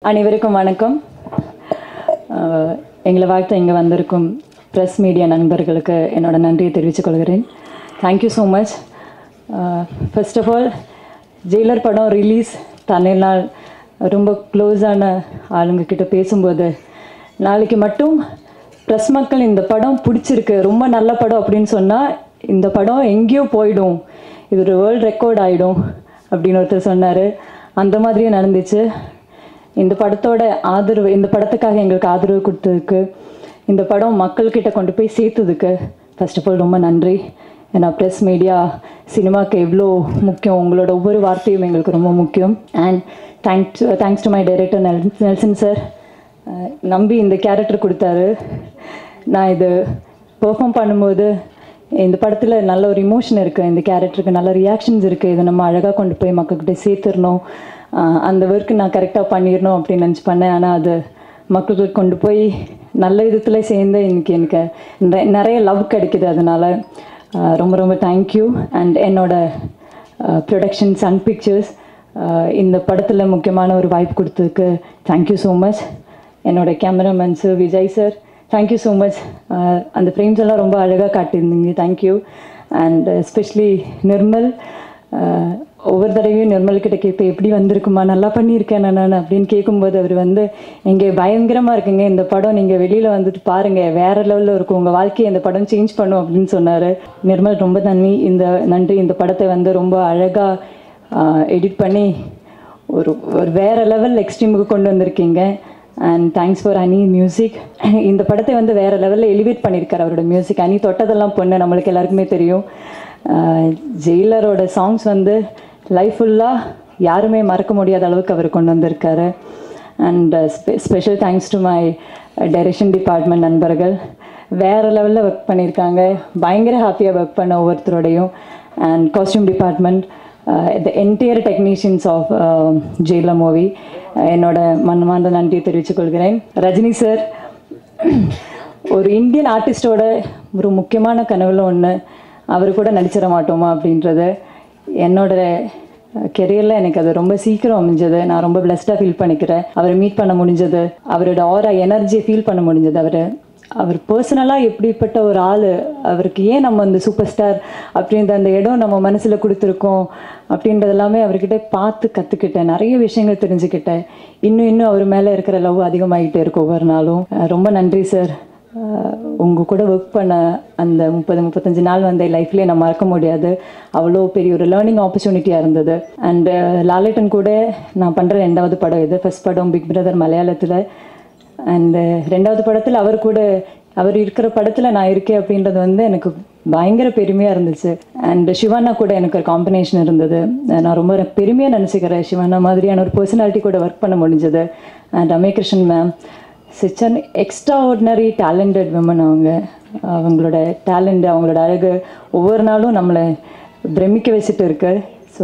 அனைவருக்கும் வணக்கம் அஹ், எங்களை வாழ்த்த இங்கே வந்திருக்கும் ப்ரெஸ் மீடியா நண்பர்களுக்கு என்னோட நன்றியை தெரிவித்துக் கொள்கிறேன் thank you so much first of all Jailer படம் ரிலீஸ் தன்னால் ரொம்ப க்ளோஸான ஆளுங்க கிட்ட பேசும்போது நாளைக்கு மட்டும் ப்ரெஸ் மக்கள் இந்த படம் பிடிச்சிருக்கு ரொம்ப நல்ல படம் அப்படின்னு சொன்னால் இந்த படம் எங்கேயோ போயிடும் இது ஒரு வேர்ல்ட் ரெக்கார்ட் ஆகிடும் அப்படின்னு ஒருத்தர் சொன்னார் அந்த மாதிரியும் நடந்துச்சு இந்த படத்தோட ஆதரவு இந்த படத்துக்காக எங்களுக்கு ஆதரவு கொடுத்ததுக்கு இந்த படம் மக்கள்கிட்ட கொண்டு போய் சேர்த்ததுக்கு ஃபர்ஸ்ட் ஆஃப் ஆல் ரொம்ப நன்றி ஏன்னா ப்ரெஸ் மீடியா சினிமாவுக்கு எவ்வளோ முக்கியம் உங்களோட ஒவ்வொரு வார்த்தையும் எங்களுக்கு ரொம்ப முக்கியம் and thanks thanks to my director நெல் நெல்சன் சார் நம்பி இந்த கேரக்டர் கொடுத்தாரு நான் இது பெர்ஃபார்ம் பண்ணும்போது இந்த படத்தில் நல்ல ஒரு இமோஷன் இருக்குது இந்த கேரக்டருக்கு நல்ல ரியாக்ஷன்ஸ் இருக்குது இதை நம்ம அழகாக கொண்டு போய் மக்கள்கிட்ட சேர்த்துடணும் ஆஹ் அந்த ஒர்க்கு நான் கரெக்டாக பண்ணிடணும் அப்படின்னு நினச்சி பண்ணேன் ஆனால் அது மக்களுக்கு கொண்டு போய் நல்ல விதத்தில் சேர்ந்து இன்னைக்கு எனக்கு நிறை- நிறைய லவ் கிடைக்குது அதனால ஆஹ் ரொம்ப ரொம்ப தேங்க்யூ அண்ட் என்னோட ப்ரொடக்ஷன் சன் பிக்சர்ஸ் இந்த படத்தில் முக்கியமான ஒரு வாய்ப்பு கொடுத்ததுக்கு தேங்க்யூ ஸோ மச் என்னோட cameraman sir Vijay sir thank you so much அந்த ஃப்ரேம்ஸ் எல்லாம் ரொம்ப அழகாக காட்டியிருந்தீங்க தேங்க்யூ அண்ட் எஸ்பெஷலி நிர்மல் அஹ், ஒவ்வொரு தடவையும் நிர்மல் கிட்ட கேட்பேன் எப்படி வந்திருக்குமா நல்லா பண்ணியிருக்கேன் நான் அப்படின்னு கேட்கும்போது அவர் வந்து இங்கே பயங்கரமாக இருக்குங்க இந்த படம் நீங்கள் வெளியில் வந்துட்டு பாருங்கள் வேற லெவலில் இருக்கும் உங்கள் வாழ்க்கையை இந்த படம் சேஞ்ச் பண்ணும் அப்படின்னு சொன்னார் நிர்மல் ரொம்ப நன்றி இந்த நன்றி இந்த படத்தை வந்து ரொம்ப அழகாக எடிட் பண்ணி ஒரு ஒரு வேற லெவல் எக்ஸ்ட்ரீமுக்கு கொண்டு வந்திருக்கீங்க and thanks for Ani music இந்த படத்தை வந்து வேற லெவலில் எலிவேட் பண்ணியிருக்காரு அவரோட மியூசிக் அனி தொட்டதெல்லாம் பொண்ணு நம்மளுக்கு எல்லாருக்குமே தெரியும் ஜெயிலரோட சாங்ஸ் வந்து லைஃப் ஃபுல்லாக யாருமே மறக்க முடியாத அளவுக்கு அவர் கொண்டு வந்திருக்காரு and special thanks to my direction department நண்பர்கள் வேறு லெவலில் ஒர்க் பண்ணியிருக்காங்க பயங்கர ஹாப்பியாக ஒர்க் பண்ண ஒவ்வொருத்தரோடையும் and costume department the entire technicians of Jailer movie என்னோட மனமார்ந்த நன்றியை தெரிவித்துக் கொள்கிறேன் ரஜினி சார் ஒரு இந்தியன் ஆர்டிஸ்டோட ஒரு முக்கியமான கனவுல ஒன்று அவர் கூட நடிச்சிட மாட்டோமா அப்படின்றது என்னோட கெரியரில் எனக்கு அது ரொம்ப சீக்கிரம் அமைஞ்சது நான் ரொம்ப பிளஸ்டாக ஃபீல் பண்ணிக்கிறேன் அவரை மீட் பண்ண முடிஞ்சது அவரோட ஆரா எனர்ஜியை ஃபீல் பண்ண முடிஞ்சது அவர் அவர் பர்சனலாக எப்படிப்பட்ட ஒரு ஆள் அவருக்கு ஏன் நம்ம அந்த சூப்பர் ஸ்டார் அப்படின்ற அந்த இடம் நம்ம மனசில் கொடுத்துருக்கோம் அப்படின்றது எல்லாமே அவர்கிட்ட பார்த்து கற்றுக்கிட்டேன் நிறைய விஷயங்கள் தெரிஞ்சுக்கிட்டேன் இன்னும் இன்னும் அவர் மேலே இருக்கிற லவ் அதிகமாகிட்டே இருக்கும் ஒவ்வொரு நாளும் அஹ் ரொம்ப நன்றி சார் உங்கள் கூட ஒர்க் பண்ண அந்த முப்பது முப்பத்தஞ்சு நாள் வந்த லைஃப்லேயே நான் மறக்க முடியாது அவ்வளோ பெரிய ஒரு லேர்னிங் ஆப்பர்ச்சுனிட்டியாக இருந்தது அண்டு லாலேட்டன் கூட நான் பண்ணுற ரெண்டாவது படம் இது ஃபர்ஸ்ட் படம் பிக் பிரதர் மலையாளத்தில் அண்டு ரெண்டாவது படத்தில் அவர் கூட அவர் இருக்கிற படத்தில் நான் இருக்கேன் அப்படின்றது வந்து எனக்கு பயங்கர பெருமையாக இருந்துச்சு அண்ட் சிவானா கூட எனக்கு ஒரு காம்பினேஷன் இருந்தது நான் ரொம்ப பெருமையாக நினச்சிக்கிறேன் சிவானா மாதிரியான ஒரு பர்சனாலிட்டி கூட ஒர்க் பண்ண முடிஞ்சது and Ramyakrishnan ma'am such an extraordinary talented women அவங்க அவங்களோட டேலண்ட் அவங்களோட அழகு ஒவ்வொரு நாளும் நம்மளை பிரமிக்க வச்சுட்டு இருக்கு ஸோ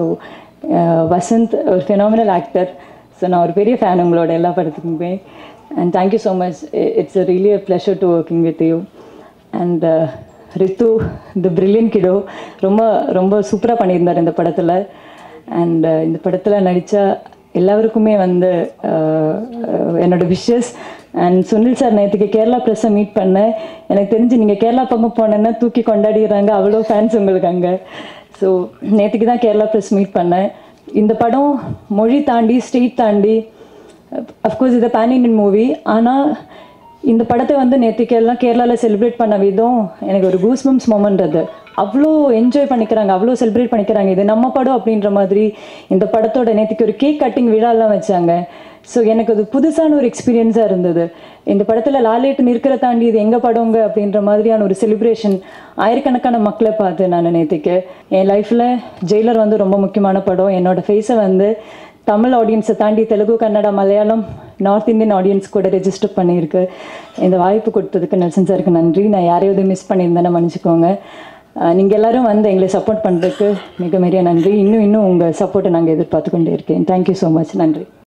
வசந்த் ஒரு ஃபெனாமினல் ஆக்டர் ஸோ நான் ஒரு பெரிய ஃபேன் உங்களோட எல்லா படத்துக்குமே and thank you so much it's a really a pleasure to working with you and Rithu the brilliant kiddo ரொம்ப ரொம்ப சூப்பராக பண்ணியிருந்தார் இந்த படத்தில் அண்ட் இந்த படத்தில் நடித்த எல்லாருக்குமே வந்து அஹ், அஹ், என்னோட விஷஸ் அண்ட் சுனில் சார் நேற்றுக்கு கேரளா ப்ரெஸ்ஸை மீட் பண்ணேன் எனக்கு தெரிஞ்சு நீங்கள் கேரளா பக்கம் போனேன்னா தூக்கி கொண்டாடிடுறாங்க அவ்வளோ ஃபேன்ஸ் உங்களுக்கு அங்கே ஸோ நேற்றுக்கு தான் கேரளா ப்ரெஸ் மீட் பண்ணேன் இந்த படம் மொழி தாண்டி ஸ்டேட் தாண்டி அஃப்கோர்ஸ் இது பேன் இண்டியன் மூவி ஆனால் இந்த படத்தை வந்து நேற்றுக்கு எல்லாம் கேரளாவில் செலிப்ரேட் பண்ண விதம் எனக்கு ஒரு கூஸ்பம்ஸ் மூமெண்ட் அது அவ்வளோ என்ஜாய் பண்ணிக்கிறாங்க அவ்வளோ செலிப்ரேட் பண்ணிக்கிறாங்க இது நம்ம படம் அப்படின்ற மாதிரி இந்த படத்தோட நேற்றுக்கு ஒரு கேக் கட்டிங் விழாலாம் வச்சாங்க ஸோ எனக்கு அது புதுசான ஒரு எக்ஸ்பீரியன்ஸாக இருந்தது இந்த படத்தில் லாலேட்டு நிற்கிற தாண்டி இது எங்கள் படங்க அப்படின்ற மாதிரியான ஒரு செலிப்ரேஷன் ஆயிரக்கணக்கான மக்களை பார்த்து நான் நேற்றுக்கு என் லைஃப்பில் ஜெயிலர் வந்து ரொம்ப முக்கியமான படம் என்னோட ஃபேஸை வந்து தமிழ் ஆடியன்ஸை தாண்டி Telugu Kannada Malayalam north Indian audience கூட ரெஜிஸ்டர் பண்ணியிருக்கு இந்த வாய்ப்பு கொடுத்ததுக்கு நெல்சன் சாருக்கு நன்றி நான் யாரையாவது மிஸ் பண்ணியிருந்தேன்னா மன்னிச்சுக்கோங்க நீங்கள் எல்லாரும் வந்து எங்களை சப்போர்ட் பண்ணுறதுக்கு மிக மிக நன்றி இன்னும் இன்னும் உங்கள் சப்போர்ட்டை நாங்கள் எதிர்பார்த்து கொண்டே இருக்கேன் தேங்க்யூ ஸோ மச் நன்றி